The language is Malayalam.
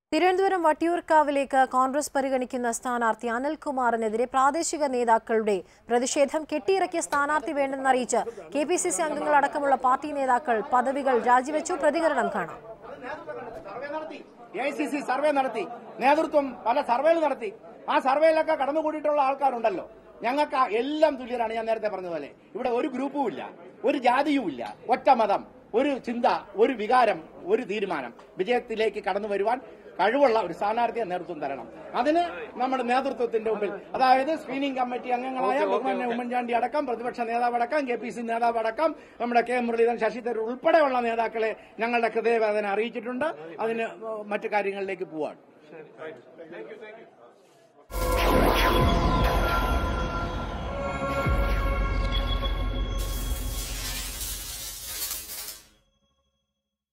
തിരുവനന്തപുരം വട്ടിയൂർക്കാവിലേക്ക് കോൺഗ്രസ് പരിഗണിക്കുന്ന സ്ഥാനാർത്ഥി അനിൽകുമാറിനെതിരെ പ്രാദേശിക നേതാക്കളുടെ പ്രതിഷേധം കെട്ടിയിറക്കിയ സ്ഥാനാർത്ഥി വേണ്ടെന്നറിയിച്ച് കെ പി സി സി അംഗങ്ങളടക്കമുള്ള പാർട്ടി നേതാക്കൾ പദവികൾ രാജിവെച്ചു പ്രതികരണം കാണാം സർവേ നടത്തി A I C C survey നടത്തി നേതൃത്വം പല സർവേകൾ നടത്തി ആ സർവേയിലൊക്കെ കടന്നുകൂടിയിട്ടുള്ള ആൾക്കാരുണ്ടല്ലോ ഞങ്ങൾക്ക് ആ എല്ലാം തുല്യരാണ് ഞാൻ നേരത്തെ പറഞ്ഞതുപോലെ ഇവിടെ ഒരു ഗ്രൂപ്പും ഇല്ല ഒരു ജാതിയും ഇല്ല ഒറ്റ മതം ഒരു ചിന്ത ഒരു വികാരം ഒരു തീരുമാനം വിജയത്തിലേക്ക് കടന്നു വരുവാൻ കഴിവുള്ള ഒരു സ്ഥാനാർത്ഥിയെ നേതൃത്വം തരണം അതിന് നമ്മുടെ നേതൃത്വത്തിന്റെ മുമ്പിൽ അതായത് സ്ക്രീനിംഗ് കമ്മിറ്റി അംഗങ്ങളായ ബഹുമാന്യ ഉമ്മൻചാണ്ടി അടക്കം പ്രതിപക്ഷ നേതാവ് അടക്കം കെ പി സി നേതാവ് അടക്കം നമ്മുടെ കെ മുരളീധരൻ ശശി തരൂർ ഉൾപ്പെടെയുള്ള നേതാക്കളെ ഞങ്ങളുടെ ഹൃദയവേദന അറിയിച്ചിട്ടുണ്ട് അതിന് മറ്റു കാര്യങ്ങളിലേക്ക് പോവാണ്